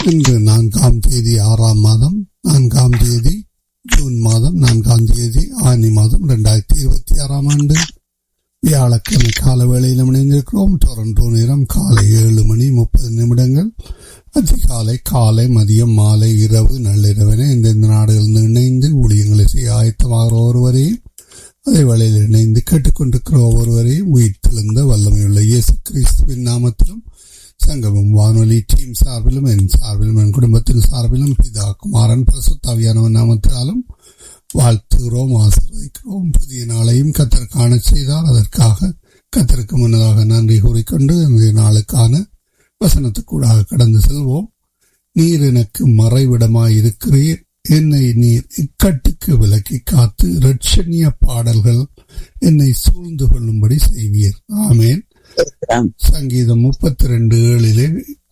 இன்று நான்காம் தேதி ஆறாம் மாதம் நான்காம் தேதி ஜூன் மாதம் நான்காம் தேதி ஆனி மாதம் இரண்டாயிரத்தி இருபத்தி ஆறாம் ஆண்டு வியாழக்கிழமை கால வேளையில் இணைந்திருக்கிறோம் டொரண்டோ நேரம் காலை ஏழு மணி முப்பது நிமிடங்கள் அதிகாலை காலை மதியம் மாலை இரவு நள்ளிரவென இந்தந்த நாடுகளில் இணைந்து ஊழியங்களை செய்ய ஆயத்தமாகிற ஒருவரையும் அதே வேளையில் இணைந்து கேட்டுக்கொண்டிருக்கிற ஒவ்வொருவரையும் உயிர் தெளிந்த வல்லமையுள்ள இயேசு கிறிஸ்துவின் நாமத்திலும் சங்கமம் வானொலி டீம் சார்பிலும் என் சார்பிலும் என் குடும்பத்தின் சார்பிலும் பிதா குமாரன் பிரசுத்தாவியானவன் நாமத்தினாலும் வாழ்த்துகிறோம் ஆசீர்வதிக்கிறோம் புதிய நாளையும் கத்தர் காண செய்தால் அதற்காக கத்தருக்கு முன்னதாக நன்றி கூறிக்கொண்டு இன்றைய நாளுக்கான வசனத்துக்கூடாக கடந்து செல்வோம் நீர் எனக்கு மறைவிடமாய் இருக்கிறீர் என்னை நீர் இக்கட்டுக்கு விலக்கி காத்து ரட்சணிய பாடல்கள் என்னை சூழ்ந்து கொள்ளும்படி செய்வீர் ஆமேன் சங்கீதம் முப்பத்தி ரெண்டு ஏழிலே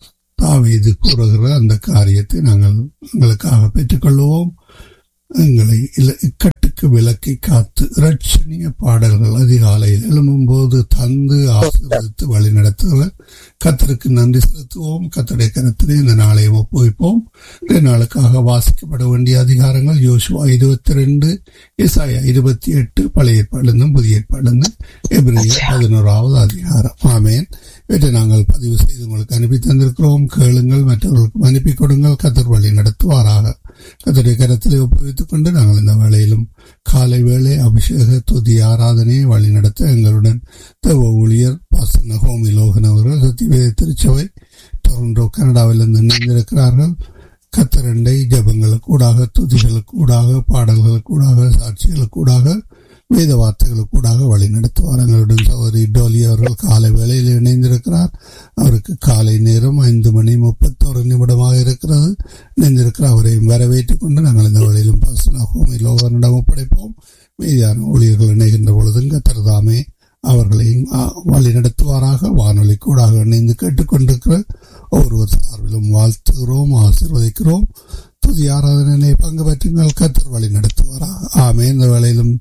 தாவீது கூறுகிற அந்த காரியத்தை நாங்கள் உங்களுக்காக பெற்றுக்கொள்வோம் எங்களை இக்கட்டுக்கு விலக்கி காத்து இரட்சணிய பாடல்கள் அதிகாலையில் எழும்பும்போது தந்து ஆசீர்வதித்து வழி நடத்துகிற கத்தருக்கு நன்றி செலுத்துவோம் கத்தருடைய கருத்திலே இந்த நாளை ஒப்புவிப்போம் இந்த நாளுக்காக வாசிக்கப்பட வேண்டிய அதிகாரங்கள் யோசுவா இருபத்தி ரெண்டு இசாயா இருபத்தி எட்டு பழைய ஏற்பாடுந்தும் புதிய ஏற்பாடுந்து எபிரேயர் பதினோராவது அதிகாரம் ஆமேன் இவற்றை நாங்கள் பதிவு செய்து உங்களுக்கு அனுப்பி தந்திருக்கிறோம் கேளுங்கள் மற்றவர்களுக்கு அனுப்பி கொடுங்கள் கத்தர் வழி நடத்துவாராக கத்தருடைய கரத்திலே ஒப்புவித்துக் கொண்டு நாங்கள் இந்த வேளையிலும் காலை வேளை அபிஷேக துதி ஆராதனையை வழி நடத்த எங்களுடன் தேவ ஊழியர் பாசன ஹோமி லோகன் அவர்கள் சத்தியவேத திருச்சபை டொரண்டோ கனடாவிலிருந்து இணைந்திருக்கிறார்கள் கத்தரண்டை ஜபங்களுக்கு ஊடாக துதிகளுக்கு ஊடாக பாடல்களுக்கு ஊடாக சாட்சிகளுக்கு ஊடாக வேத வார்த்தைகளுக்கு ஊடாக வழி நடத்துவார் எங்களுடன் சகோதரி டோலி அவர்கள் காலை வேளையில் இணைந்திருக்கிறார் அவருக்கு காலை நேரம் ஐந்து மணி முப்பத்தோரு நிமிடமாக இருக்கிறது இணைந்திருக்கிற அவரையும் வரவேற்றுக் கொண்டு நாங்கள் இந்த வேளையிலும் பசன ஹோமி லோகனிடம் ஒப்படைப்போம் மீதியான ஊழியர்கள் இணைகின்ற பொழுதும் கத்திரதாமே அவர்களையும் வழி நடத்துவாராக வானொலி கூடாக இணைந்து கேட்டுக்கொண்டிருக்கிற ஒருவர் சார்பிலும் வாழ்த்துகிறோம் ஆசிர்வதிக்கிறோம் புதிய ஆராதனை பங்கு பெற்றுங்கள் கத்தர் வழி நடத்துவாராக ஆமே இந்த வேளையிலும்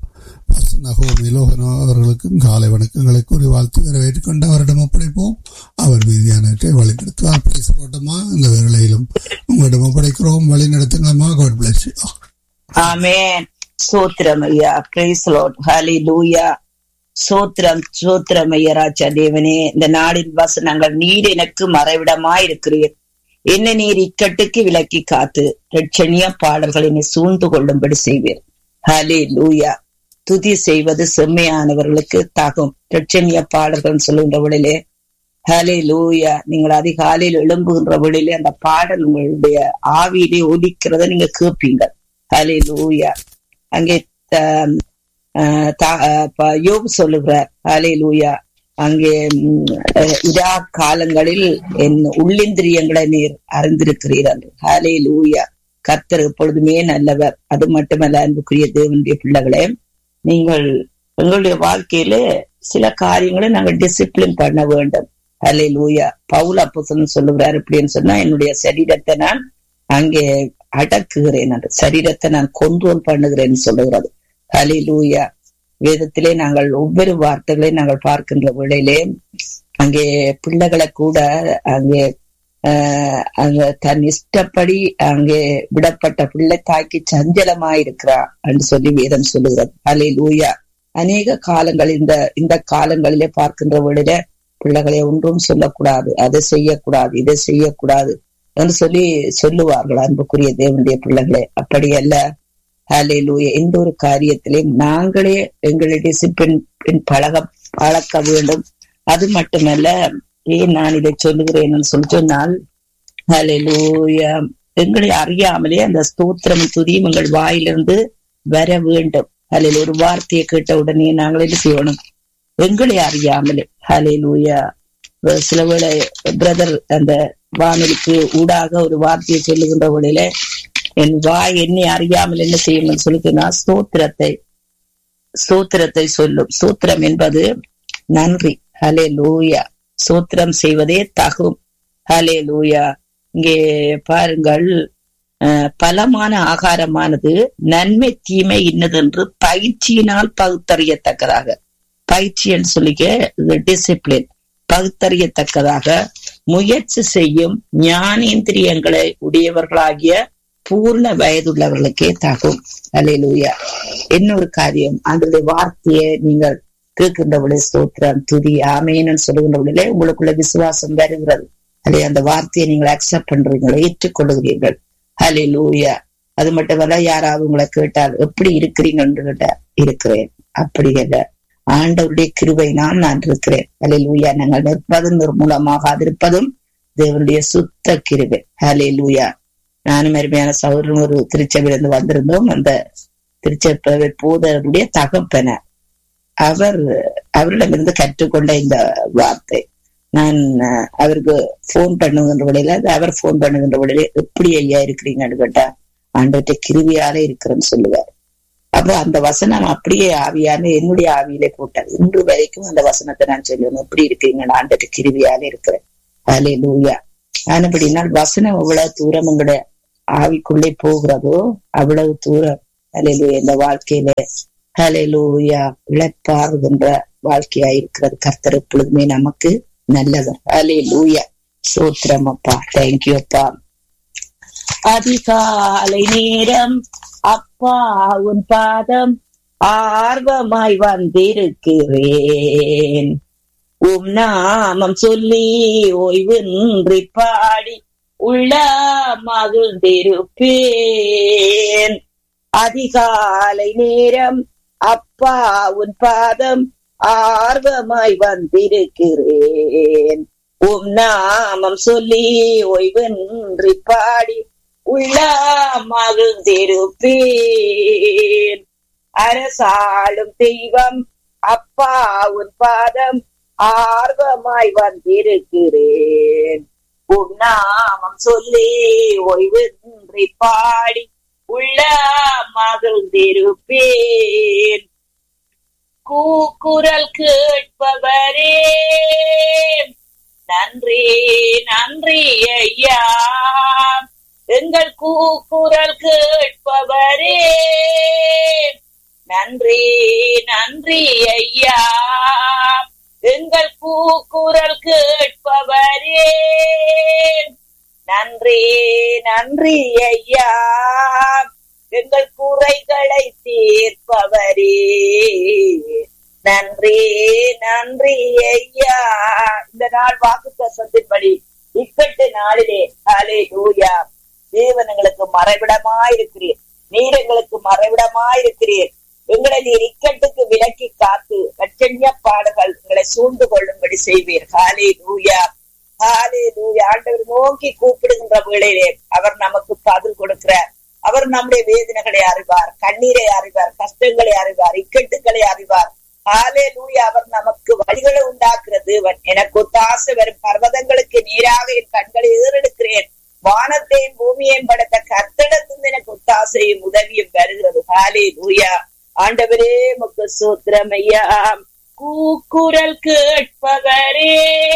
நகோமி லோகனோ அவர்களுக்கும் காலை வணக்கங்களை கூறி வாழ்த்து வரவேற்றுக் கொண்டு அவரிடம் ஒப்படைப்போம் அவர் மீதியானவற்றை வழி நடத்துவார் பேசுவோட்டமா இந்த வேளையிலும் உங்களிடம் ஒப்படைக்கிறோம் வழி நடத்துங்களா காட் பிளஸ் ஆமேன் சோத்திரம் ஐயா பிரைஸ் லார்ட் ஹalleluya சோத்திரம் சோத்திரம் ஐயா ராஜா தேவனே இந்த நாடின் வசனங்கள் நீர் எனக்கு மறைவிடமாய் இருக்கிறீர் என்ன நீர் இக்கட்டுக்கு விலக்கி காத்து ரட்சணிய பாடல்கள் என்னை சூழ்ந்து கொள்ளும்படி செய்வீர் ஹலே லூயா துதி செய்வது செம்மையானவர்களுக்கு தாகும் ரட்சணிய பாடல்கள் சொல்லுகின்ற விடையிலே ஹலே லூயா நீங்கள் அதிகாலையில் எழும்புகின்ற விடையிலே அந்த பாடல் உங்களுடைய ஆவியிலே ஒலிக்கிறத நீங்க கேட்பீங்க ஹலே லூயா அங்கே யோபு சொல்லுகிறார் ஹலே லூயா அங்கே இதா காலங்களில் என் உள்ளிந்திரியங்களை நீர் அறிந்திருக்கிறீர் என்று ஹலே லூயா கர்த்தர் எப்பொழுதுமே நல்லவர் அது மட்டுமல்ல அன்புக்குரிய தேவனுடைய பிள்ளைகளே நீங்கள் எங்களுடைய வாழ்க்கையில சில காரியங்களை நாங்கள் டிசிப்ளின் பண்ண வேண்டும் ஹலே லூயா பவுல் அப்போசன் சொல்லுகிறார் எப்படின்னு சொன்னா என்னுடைய சரீரத்தை நான் அங்கே அடக்குகிறேன் என்று சரீரத்தை நான் கொண்டோல் பண்ணுகிறேன் சொல்லுகிறது ஹலே லூயா வேதத்திலே நாங்கள் ஒவ்வொரு வார்த்தைகளையும் நாங்கள் பார்க்கின்ற வேளையிலே அங்கே பிள்ளைகளை கூட அங்கே அங்க தன் இஷ்டப்படி அங்கே விடப்பட்ட பிள்ளை தாய்க்கு சஞ்சலமாயிருக்கிறா என்று சொல்லி வேதம் சொல்லுகிறது அலே லூயா அநேக காலங்கள் இந்த இந்த காலங்களிலே பார்க்கின்ற வேளையில பிள்ளைகளை ஒன்றும் சொல்லக்கூடாது அதை செய்யக்கூடாது இதை செய்யக்கூடாது என்று சொல்லி சொல்லுவார்கள் அன்புக்குரிய தேவனுடைய பிள்ளைகளே அப்படி அல்ல ஹalleluya எந்த ஒரு காரியத்திலையும் நாங்களே எங்களை டிசிப்ளின் பழக பழக்க வேண்டும் அது மட்டுமல்ல ஏன் நான் இதை சொல்லுகிறேன் சொல்லி சொன்னால் ஹalleluya எங்களை அறியாமலே அந்த ஸ்தோத்திரம் துதியும் எங்கள் வாயிலிருந்து வர வேண்டும் அதில் ஒரு வார்த்தையை கேட்ட உடனே நாங்கள் என்ன செய்யணும் எங்களை அறியாமலே ஹalleluya சில வேளை பிரதர் அந்த வானொலிக்கு ஊடாக ஒரு வார்த்தையை சொல்லுகின்ற வேளையில என் வாய் என்னை அறியாமல் என்ன செய்யும் சொல்லிட்டுனா ஸ்தோத்திரத்தை ஸ்தோத்திரத்தை சொல்லும் சூத்திரம் என்பது நன்றி ஹலே லூயா சூத்திரம் செய்வதே தகும் ஹலே லூயா இங்கே பாருங்கள் பலமான ஆகாரமானது நன்மை தீமை இன்னதென்று பயிற்சியினால் பகுத்தறியத்தக்கதாக பயிற்சி என்று சொல்லிக்க டிசிப்ளின் பகுத்தறியத்தக்கதாக முயற்சி செய்யும் ஞானேந்திரியங்களை உடையவர்களாகிய பூர்ண வயதுள்ளவர்களுக்கே தகும் அலையிலூயா இன்னொரு காரியம் ஆண்டுடைய வார்த்தையை நீங்கள் கேட்கின்றவளே ஸ்தோத்திரம் துதி ஆமேன்னு சொல்லுகின்றவர்களே உங்களுக்குள்ள விசுவாசம் வருகிறது அல்லே அந்த வார்த்தையை நீங்கள் அக்செப்ட் பண்றீங்களோ ஏற்றுக்கொள்கிறீர்கள் ஹலே லூயா அது மட்டுமல்ல யாராவது உங்களை கேட்டால் எப்படி இருக்கிறீங்கன்னு கேட்டா இருக்கிறேன் அப்படி அல்ல ஆண்டவருடைய கிருபை நான் நான் இருக்கிறேன் ஹலே லூயா நாங்கள் நிற்பதும் நிர்மூலமாகாதிருப்பதும் தேவனுடைய சுத்த கிருபை ஹலே லூயா நானும் அருமையான சௌரன் ஒரு திருச்சபையிலிருந்து வந்திருந்தோம் அந்த திருச்சபை போதருடைய தகப்பன அவர் அவரிடமிருந்து கற்றுக்கொண்ட இந்த வார்த்தை நான் அவருக்கு போன் பண்ணுகின்ற வழியில அவர் போன் பண்ணுகின்ற வழியில எப்படி ஐயா இருக்கிறீங்கன்னு கேட்டா ஆண்டவற்றை கிருவியால இருக்கிறேன்னு சொல்லுவார் அப்போ அந்த வசனம் அப்படியே ஆவியான என்னுடைய ஆவியிலே போட்டார் இன்று வரைக்கும் அந்த வசனத்தை நான் சொல்லுவேன் எப்படி இருக்கீங்க ஆண்டவற்றை கிருவியால இருக்கிறேன் அலே லூயா ஆனபடினால் வசனம் எவ்வளவு தூரம் உங்களுடைய ஆவிக்குள்ளே போகிறதோ அவ்வளவு தூரம் அலையிலூயா இந்த வாழ்க்கையில ஹலையிலூயா இழப்பாருகின்ற வாழ்க்கையா இருக்கிறது கர்த்தர் எப்பொழுதுமே நமக்கு நல்லவர் அலே லூயா சோத்திரம் அப்பா தேங்க்யூ அப்பா அதிகாலை நேரம் அப்பா உன் பாதம் ஆர்வமாய் வந்திருக்கிறேன் உம் நாமம் சொல்லி ஓய்வின்றி பாடி உள்ள மகிழ்ந்திருப்பேன் அதிகாலை நேரம் அப்பா உன் பாதம் ஆர்வமாய் வந்திருக்கிறேன் உம் நாமம் சொல்லி ஓய்வின்றி பாடி உள்ள மகிழ்ந்திருப்பேன் அரசாளும் தெய்வம் அப்பா உன் பாதம் ஆர்வமாய் வந்திருக்கிறேன் உன் நாமம் சொல்லி ஓய்வின்றி பாடி உள்ள மகிழ்ந்திருப்பேன் கூக்குரல் கேட்பவரே நன்றி நன்றி ஐயா எங்கள் கூக்குரல் கேட்பவரே நன்றி நன்றி ஐயா எங்கள் கூக்குரல் கேட்பவரே நன்றி நன்றி ஐயா எங்கள் குறைகளை தீர்ப்பவரே நன்றி நன்றி ஐயா இந்த நாள் வாக்கு தசத்தின்படி இக்கட்டு நாளிலே ஹலே லூயா தேவன் எங்களுக்கு மறைவிடமாயிருக்கிறீர் நீர் எங்களுக்கு மறைவிடமாயிருக்கிறீர் எங்களை நீர் இக்கட்டுக்கு விலக்கி காத்து லட்சண்ய பாடுகள் எங்களை சூழ்ந்து கொள்ளும்படி செய்வீர் ஹாலே லூயா ஹாலே லூயா ஆண்டவர் நோக்கி கூப்பிடுகின்ற வேளையிலே அவர் நமக்கு பதில் கொடுக்கிறார் அவர் நம்முடைய வேதனைகளை அறிவார் கண்ணீரை அறிவார் கஷ்டங்களை அறிவார் இக்கட்டுகளை அறிவார் ஹாலே லூயா அவர் நமக்கு வழிகளை உண்டாக்குற தேவன் எனக்கு ஒத்தாசை வரும் பர்வதங்களுக்கு நீராக என் கண்களை ஏறெடுக்கிறேன் வானத்தையும் பூமியையும் படைத்த கர்த்தடத்திலிருந்து எனக்கு ஒத்தாசையும் உதவியும் வருகிறது ஹாலே லூயா ஆண்டவரே முக்கு சூத்திரம் ஐயா கூக்குரல் கேட்பவரே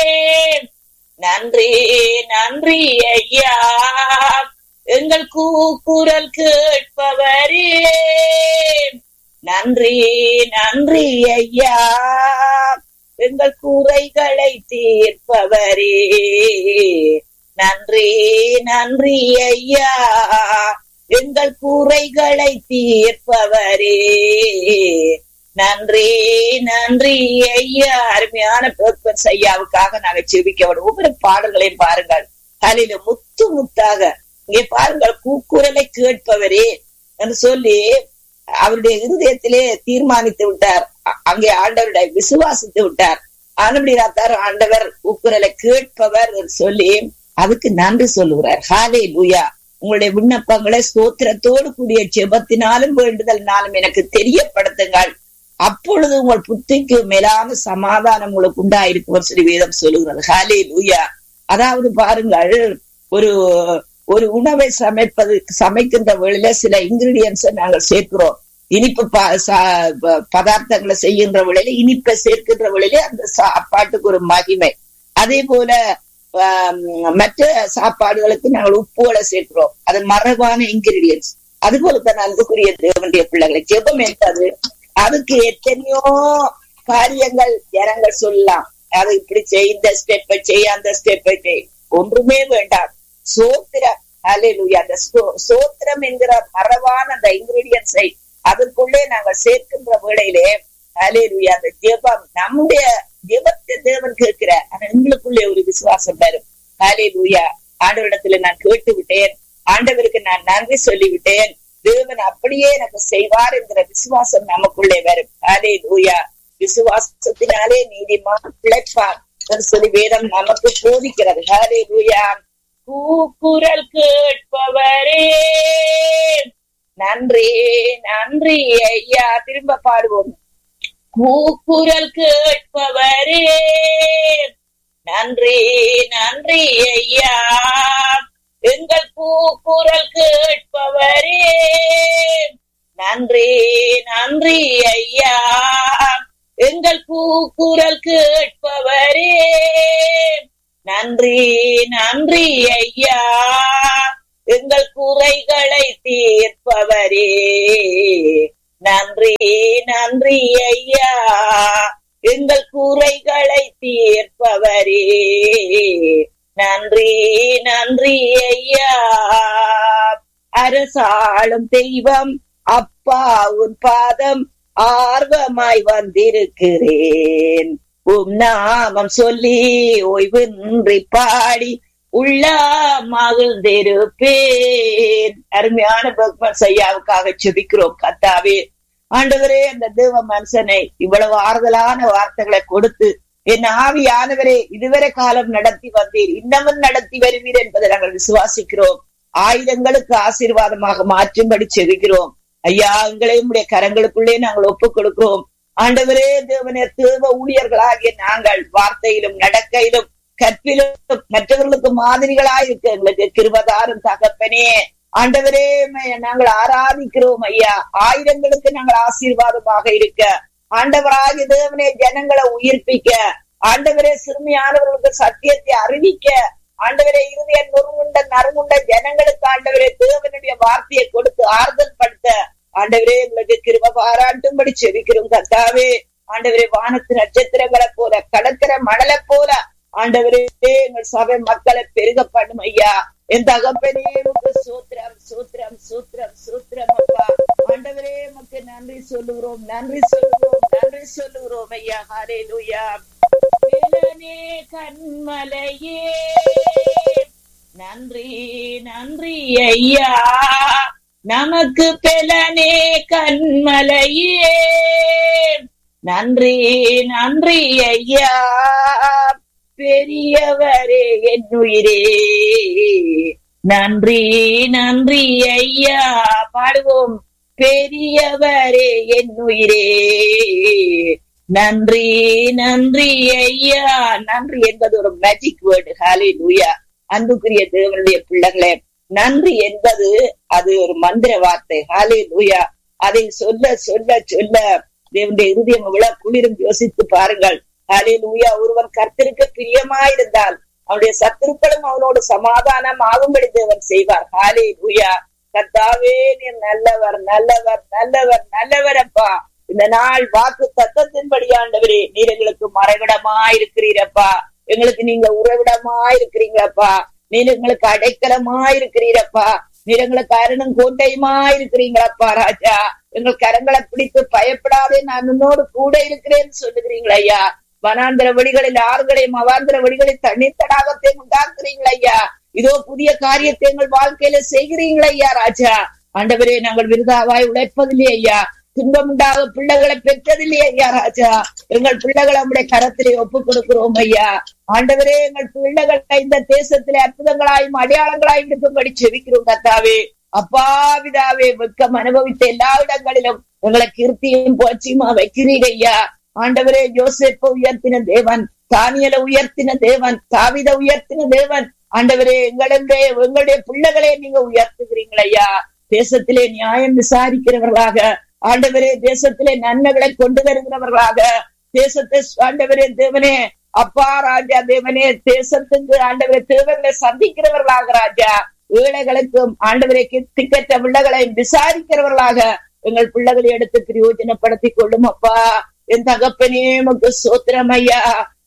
நன்றி நன்றி ஐயா எங்கள் கூக்குரல் கேட்பவரே நன்றி நன்றி ஐயா எங்கள் குறைகளை தீர்ப்பவரே நன்றி நன்றி ஐயா எங்கள் குறைகளை தீர்ப்பவரே நன்றி நன்றி ஐயா அருமையான பேப்பர்ஸ் ஐயாவுக்காக நாங்க செவிக்க ஒவ்வொரு பாடல்களையும் பாருங்கள் அதில முத்து முத்தாக இங்கே பாருங்கள் கூக்குரலை கேட்பவரே என்று சொல்லி அவருடைய இருதயத்திலே தீர்மானித்து விட்டார் அங்கே ஆண்டவருடைய விசுவாசித்து விட்டார் ஆனபடியாத்தார் ஆண்டவர் கூக்குரலை கேட்பவர் சொல்லி அதுக்கு நன்றி சொல்லுகிறார் ஹாலே லூயா உங்களுடைய விண்ணப்பங்களை ஸ்தோத்திரத்தோடு கூடிய ஜெபத்தினாலும் வேண்டுதல்னாலும் எனக்கு தெரியப்படுத்துங்கள் அப்பொழுது உங்கள் புத்திக்கு மேலான சமாதானம் உங்களுக்கு உண்டாயிருக்கும் சொல்லி வேதம் சொல்லுகிறது ஹாலே லூயா அதாவது பாருங்கள் ஒரு ஒரு உணவை சமைப்பது சமைக்கின்ற வேளையில சில இன்கிரீடியன்ஸை நாங்கள் சேர்க்கிறோம் இனிப்பு பதார்த்தங்களை செய்கின்ற வேளையில இனிப்பை சேர்க்கின்ற வேளையில அந்த சாப்பாட்டுக்கு ஒரு மகிமை அதே போல மற்ற சாப்பாடுகளுக்கு நாங்கள் உப்புகளை சேர்க்கிறோம் அது மரபான இன்கிரீடியன்ஸ் அது போலதான் அன்புக்குரிய தேவனுடைய பிள்ளைகளை ஜெபம் என்றது அதுக்கு எத்தனையோ காரியங்கள் ஜனங்கள் சொல்லலாம் அதை இப்படி செய் இந்த ஸ்டெப்பை செய் அந்த ஸ்டெப்பை செய் ஒன்றுமே வேண்டாம் சோத்திரம் ஹalleluya அந்த ஸ்தோ- சோத்திரம் என்கிற மரபான அந்த இன்கிரீடியன்ஸை அதற்குள்ளே நாங்கள் சேர்க்கின்ற வேளையிலே ஹalleluya அந்த ஜெபம் நம்முடைய ஜெபத்தை தேவன் கேட்கிறார் ஆனா எங்களுக்குள்ளே ஒரு விசுவாசம் வரும் ஹalleluya ஆண்டவரிடத்துல நான் கேட்டு விட்டேன் ஆண்டவருக்கு நான் நன்றி சொல்லிவிட்டேன் தேவன் அப்படியே எனக்கு செய்வார் என்கிற விசுவாசம் நமக்குள்ளே வரும் ஹalleluya விசுவாசத்தினாலே நீதிமான் பிழைப்பார் என்று சொல்லி வேதம் நமக்கு போதிக்கிறது ஹalleluya கூக்குரல் கேட்பவரே நன்றி நன்றி ஐயா திரும்ப பாடுவோம் கூக்குரல் கேட்பவரே நன்றி நன்றி ஐயா எங்கள் கூக்குரல் கேட்பவரே நன்றி நன்றி ஐயா எங்கள் கூக்குரல் கேட்பவரே நன்றி நன்றி ஐயா எங்கள் குறைகளை தீர்ப்பவரே நன்றி நன்றி ஐயா எங்கள் குறைகளை தீர்ப்பவரே நன்றி நன்றி ஐயா அரசாளும் தெய்வம் அப்பா உன் பாதம் ஆர்வமாய் வந்திருக்கிறேன் உம் நாமம் சொல்லி ஓய்வின்றி பாடி உள்ள மகிழ்ந்திருப்பேன் அருமையான பக்மன் ஐயாவுக்காக செபிக்கிறோம் கத்தாவே ஆண்டவரே அந்த தேவ மனுஷனை இவ்வளவு ஆறுதலான வார்த்தைகளை கொடுத்து என் ஆவியானவரே இதுவரை காலம் நடத்தி வந்தீர் இன்னமும் நடத்தி வருவீர் என்பதை நாங்கள் விசுவாசிக்கிறோம் ஆயுதங்களுக்கு ஆசீர்வாதமாக மாற்றும்படி செவிக்கிறோம் ஐயா எங்களை உடைய கரங்களுக்குள்ளே நாங்கள் ஒப்புக் கொடுக்கிறோம் ஆண்டவரே தேவனே தேவ ஊழியர்களாகிய நாங்கள் வார்த்தையிலும் நடக்கையிலும் கற்பிலும் மற்றவர்களுக்கு மாதிரிகளாய் இருக்க எங்களுக்கு கிருபதாரும் தகப்பனே ஆண்டவரே உம்மை நாங்கள் ஆராதிக்கிறோம் ஐயா ஆயிரங்களுக்கு நாங்கள் ஆசீர்வாதமாக இருக்க ஆண்டவராகிய தேவனே ஜனங்களை உயிர்ப்பிக்க ஆண்டவரே சிறுமியானவர்களுக்கு சத்தியத்தை அறிவிக்க ஆண்டவரே இறுதிய நொறுங்குண்ட நறுங்குண்ட ஜனங்களுக்கு ஆண்டவரே தேவனுடைய வார்த்தையை கொடுத்து ஆறுதல் படுத்த ஆண்டவரே எங்களுக்கு கிருப பாராட்டும்படி செவிக்கிறோம் கர்த்தாவே ஆண்டவரே வானத்து நட்சத்திரங்களை போல கடற்கரை மணலை போல ஆண்டவரே எங்கள் சபை மக்களை பெருக பண்ணும் ஐயா என் தகப்பனே உமக்கு சூத்திரம் சூத்திரம் சூத்திரம் சூத்திரம் அப்பா ஆண்டவரே உமக்கு நன்றி சொல்லுகிறோம் நன்றி சொல்லுகிறோம் நன்றி சொல்லுகிறோம் ஐயா ஹரே லூயா வேலனே கண்மலையே நன்றி நன்றி ஐயா நமக்கு பெலனே கண்மலையே நன்றி நன்றி ஐயா பெரியவரே என் உயிரே நன்றி நன்றி ஐயா பாடுவோம் பெரியவரே என் உயிரே நன்றி நன்றி ஐயா நன்றி என்பது ஒரு மேஜிக் வேர்டு ஹாலே லூயா அன்புக்குரிய தேவனுடைய பிள்ளைகளே நன்றி என்பது அது ஒரு மந்திர வார்த்தை ஹாலே லூயா அதை சொல்ல சொல்ல சொல்ல தேவனுடைய இருதயம் எவ்வளவு குளிரும் யோசித்து பாருங்கள் ஹாலே லூயா ஒருவன் கர்த்தருக்கு பிரியமாயிருந்தால் அவனுடைய சத்துருக்களும் அவனோடு சமாதானம் ஆகும்படி தேவன் செய்வார் ஹாலே லூயா கர்த்தாவே நீர் நல்லவர் நல்லவர் நல்லவர் நல்லவர் அப்பா இந்த நாள் வாக்கு தத்தத்தின்படி ஆண்டவரே நீர் எங்களுக்கு மறைவிடமா இருக்கிறீரப்பா எங்களுக்கு நீங்க உறவிடமா இருக்கிறீங்களப்பா நீர் எங்களுக்கு அடைக்கலமா இருக்கிறீரப்பா நீர் எங்களுக்கு அருணும் கோட்டையுமா இருக்கிறீங்களப்பா ராஜா எங்கள் கரங்களை பிடித்து பயப்படாதே நான் உன்னோடு கூட இருக்கிறேன்னு சொல்லுகிறீங்களா ஐயா வனாந்திர வழிகளில் ஆறுகளையும் அவாந்திர வழிகளில் தண்ணீர் தடாகத்தை உண்டாக்குறீங்களா ஐயா இதோ புதிய காரியத்தை எங்கள் வாழ்க்கையில செய்கிறீங்களா ஐயா ராஜா ஆண்டவரே நாங்கள் விருதாவாய் உழைப்பதில்லை ஐயா துன்பம் உண்டாக பிள்ளைகளை பெற்றதில்லை ஐயா ராஜா எங்கள் பிள்ளைகளை நம்முடைய கரத்திலே ஒப்பு கொடுக்கிறோம் ஐயா ஆண்டவரே எங்கள் பிள்ளைகளை இந்த தேசத்திலே அற்புதங்களாயும் அடையாளங்களாயும் இருக்கும்படி செவிக்கிறோம் கத்தாவே அப்பா விதாவே வெக்கம் அனுபவித்த எல்லா இடங்களிலும் எங்களை கீர்த்தியும் போச்சியுமா வைக்கிறீங்க ஐயா ஆண்டவரே யோசேப்ப உயர்த்தின தேவன் தானியல உயர்த்தின தேவன் தாவித உயர்த்தின தேவன் ஆண்டவரே எங்களுடைய எங்களுடைய பிள்ளைகளை நீங்க உயர்த்துகிறீங்களா ஐயா தேசத்திலே நியாயம் விசாரிக்கிறவர்களாக ஆண்டவரே தேசத்திலே நன்மைகளை கொண்டு வருகிறவர்களாக தேசத்தை ஆண்டவரே தேவனே அப்பா ராஜா தேவனே தேசத்துக்கு ஆண்டவரே தேவர்களை சந்திக்கிறவர்களாக ராஜா ஏழைகளுக்கும் ஆண்டவரை திக்கற்ற பிள்ளைகளை விசாரிக்கிறவர்களாக எங்கள் பிள்ளைகளை எடுத்து பிரயோஜனப்படுத்திக் கொள்ளும் அப்பா என் தகப்பனே உமக்கு சோத்திரம் ஐயா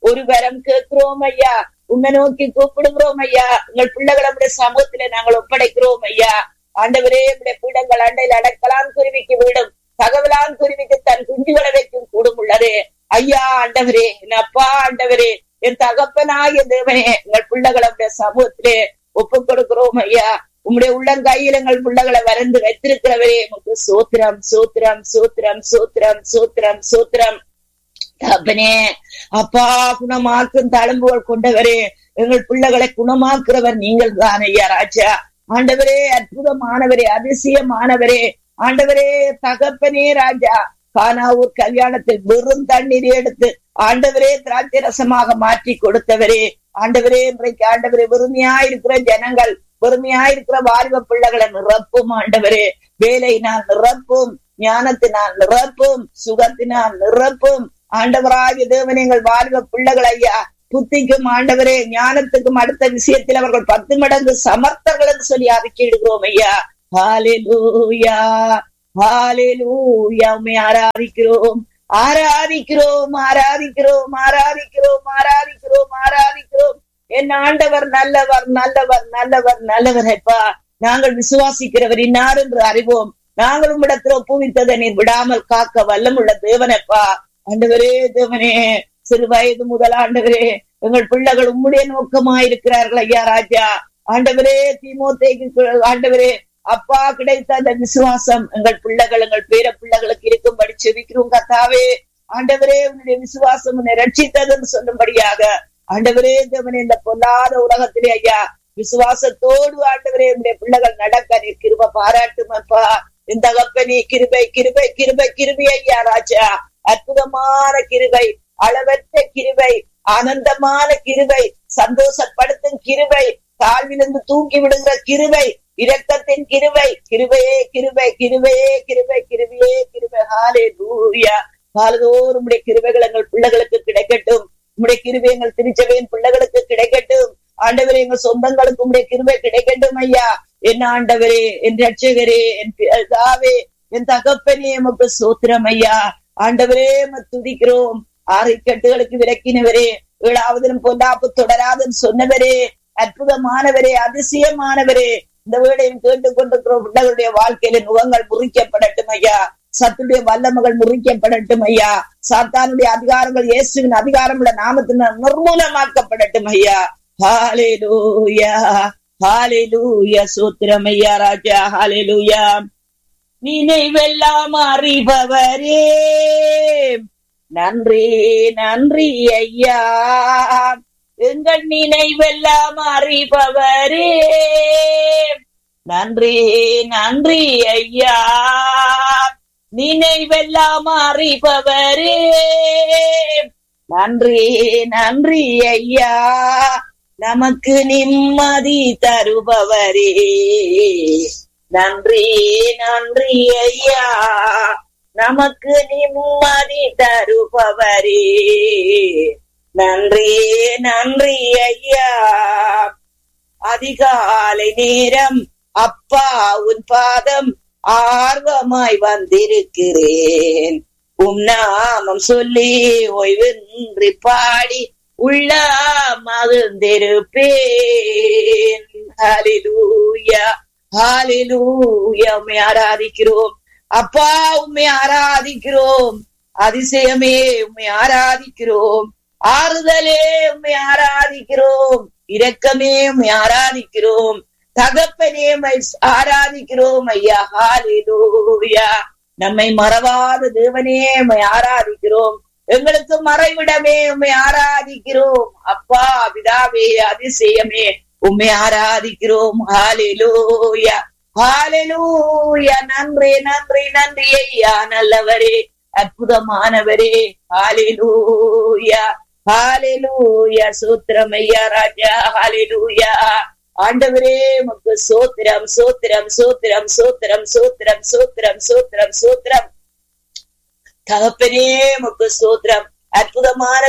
ஒரு வரம் கேட்கிறோம் ஐயா உன்னை நோக்கி கூப்பிடுகிறோம் ஐயா உங்கள் பிள்ளைகளை நம்முடைய சமூகத்திலே நாங்கள் ஒப்படைக்கிறோம் ஐயா ஆண்டவரே நம்முடைய பீடங்கள் அண்டையில் அடக்கலாம் குருவிக்கு வீடும் தகவலான் குருவிக்கு தன் குஞ்சுகளை வைக்கும் கூடும் உள்ளது ஐயா ஆண்டவரே என் அப்பா ஆண்டவரே என் தகப்பனாகிய தேவனே எங்கள் பிள்ளைகளை நம்முடைய சமூகத்திலே ஒப்புக் கொடுக்கிறோம் ஐயா உம்முடைய உள்ளங்கையில் எங்கள் பிள்ளைகளை வரைந்து வைத்திருக்கிறவரே உமக்கு சோத்திரம் சோத்திரம் சோத்திரம் சோத்திரம் சோத்திரம் சோத்திரம் தகப்பனே அப்பா குணமாக்கும் தழும்புகள் கொண்டவரே எங்கள் பிள்ளைகளை குணமாக்குறவர் நீங்கள் தான் ஐயா ராஜா ஆண்டவரே அற்புதமானவரே அதிசயமானவரே ஆண்டவரே தகப்பனே ராஜா கானாவூர் கல்யாணத்தில் வெறும் தண்ணீர் எடுத்து ஆண்டவரே திராட்சை ரசமாக மாற்றி கொடுத்தவரே ஆண்டவரே இன்றைக்கு ஆண்டவரே வெறுமையா இருக்கிற ஜனங்கள் வெறுமையா இருக்கிற வாலிப பிள்ளைகளை நிரப்பும் ஆண்டவரே வேலையினால் நிரப்பும் ஞானத்தினால் நிரப்பும் சுகத்தினால் நிரப்பும் ஆண்டவராகிய தேவன் எங்கள் வாலிப பிள்ளைகள் ஐயா புத்திக்கும் ஆண்டவரே ஞானத்துக்கும் அடுத்த விஷயத்தில் அவர்கள் பத்து மடங்கு சமர்த்தர்கள் என்று சொல்லி அறிக்கையிடுகிறோம் ஐயா ஹாலேலூயா ஹாலேலூயா உண்மை ஆராதிக்கிறோம் ஆராதிக்கிறோம் ஆராதிக்கிறோம் ஆராதிக்கிறோம் ஆராதிக்கிறோம் ஆராதிக்கிறோம் என் ஆண்டவர் நல்லவர் நல்லவர் நல்லவர் நல்லவர் அப்பா நாங்கள் விசுவாசிக்கிறவர் இன்னார் என்று அறிவோம் நாங்கள் உம்மிடத்தில் ஒப்புவித்ததை நீர் விடாமல் காக்க வல்லமுள்ள தேவனப்பா ஆண்டவரே தேவனே சிறு வயது முதல் ஆண்டவரே எங்கள் பிள்ளைகள் உம்முடைய நோக்கமாயிருக்கிறார்கள் ஐயா ராஜா ஆண்டவரே திமுத்தைக்கு ஆண்டவரே அப்பா கிடைத்த அந்த விசுவாசம் எங்கள் பிள்ளைகள் எங்கள் பேர பிள்ளைகளுக்கு இருக்கும்படி செவிக்கிறோம் கத்தாவே ஆண்டவரே உன்னுடைய விசுவாசம் உன்னை ரட்சித்ததுன்னு சொல்லும்படியாக ஆண்டவரே தேவனே இந்த பொல்லாத உலகத்திலே ஐயா விசுவாசத்தோடு ஆண்டவரே உடைய பிள்ளைகள் நடக்க நீர் கிருப பாராட்டும் அப்பா இந்த தகப்பனே கிருபை கிருபை கிருபை கிருபை ஐயா ராஜா அற்புதமான கிருபை அளவற்ற கிருபை ஆனந்தமான கிருபை சந்தோஷப்படுத்தும் கிருபை தாழ்விலிருந்து தூக்கி விடுகிற கிருபை இரக்கத்தின் கிருபை கிருபையே கிருபை கிருபையே கிருபை கிருபையே கிருபை ஹாலே லூயா காலதோறும் உடைய கிருபைகள் எங்கள் பிள்ளைகளுக்கு கிடைக்கட்டும் உடைய கிருபை எங்கள் திருச்சபையின் பிள்ளைகளுக்கு கிடைக்கட்டும் ஆண்டவரே எங்கள் சொந்தங்களுக்கு உடைய கிருபை கிடைக்கட்டும் ஐயா என் ஆண்டவரே என் ரட்சகரே என் தாவே என் தகப்பனே எமக்கு சோத்திரம் ஐயா ஆண்டவரே துதிக்கிறோம் ஆறு கட்டுகளுக்கு விளக்கினவரே ஏழாவதிலும் பொல்லாப்பு தொடராதுன்னு சொன்னவரே அற்புதமானவரே அதிசயமானவரே இந்த வீடையும் கேட்டுக் கொண்டிருக்கிற பிள்ளைகளுடைய வாழ்க்கையில நுகங்கள் முறிக்கப்படட்டும் ஐயா சத்துடைய வல்லமகள் முறிக்கப்படட்டும் ஐயா சாத்தானுடைய அதிகாரங்கள் இயேசுவின் அதிகாரம் உள்ள நாமத்தினால் நிர்மூலமாக்கப்படட்டும் ஐயா ஹாலேலூயா ஹாலேலூயா சூத்திரம் ஐயா ராஜா ஹாலேலூயா நினைவெல்லாம் அறிபவரே நன்றி நன்றி ஐயா எங்கள் நினைவெல்லாம் அறிபவரே நன்றி நன்றி ஐயா நினைவெல்லாம் அறிபவரே நன்றி நன்றி ஐயா நமக்கு நிம்மதி தருபவரே நன்றி நன்றி ஐயா நமக்கு நிம்மதி தருபவரே நன்றி நன்றி ஐயா அதிகாலை நேரம் அப்பா உன் பாதம் ஆர்வமாய் வந்திருக்கிறேன் உம் நாமம் சொல்லி ஓய்வின்றி பாடி உள்ள மகிழ்ந்திருப்பேன் ஹலிலூயா ஹாலிலூயா உண்மை ஆராதிக்கிறோம் அப்பா உண்மை ஆராதிக்கிறோம் அதிசயமே உண்மை ஆராதிக்கிறோம் ஆறுதலே உண்மை ஆராதிக்கிறோம் இரக்கமே உண்மை ஆராதிக்கிறோம் தகப்பனே ஆராதிக்கிறோம் ஐயா ஹாலிலூயா நம்மை மறவாத தேவனே உண்மை ஆராதிக்கிறோம் எங்களுக்கு மறைவிடமே உண்மை ஆராதிக்கிறோம் அப்பா பிதாவே அதிசயமே உண்மை ஆராதிக்கிறோம் ஹாலிலூயா ஹாலிலூயா நன்றி நன்றி நன்றி ஐயா நல்லவரே அற்புதமானவரே ஹாலிலூயா ஹாலிலூயா சூத்திரம் ஐயா ராஜா ஹாலிலூயா ஆண்டவரே உமக்கு சோத்திரம் சோத்திரம் சோத்திரம் சோத்திரம் சோத்திரம் சோத்திரம் சோத்திரம் சோத்திரம் தகப்பனே உமக்கு சோத்திரம் அற்புதமான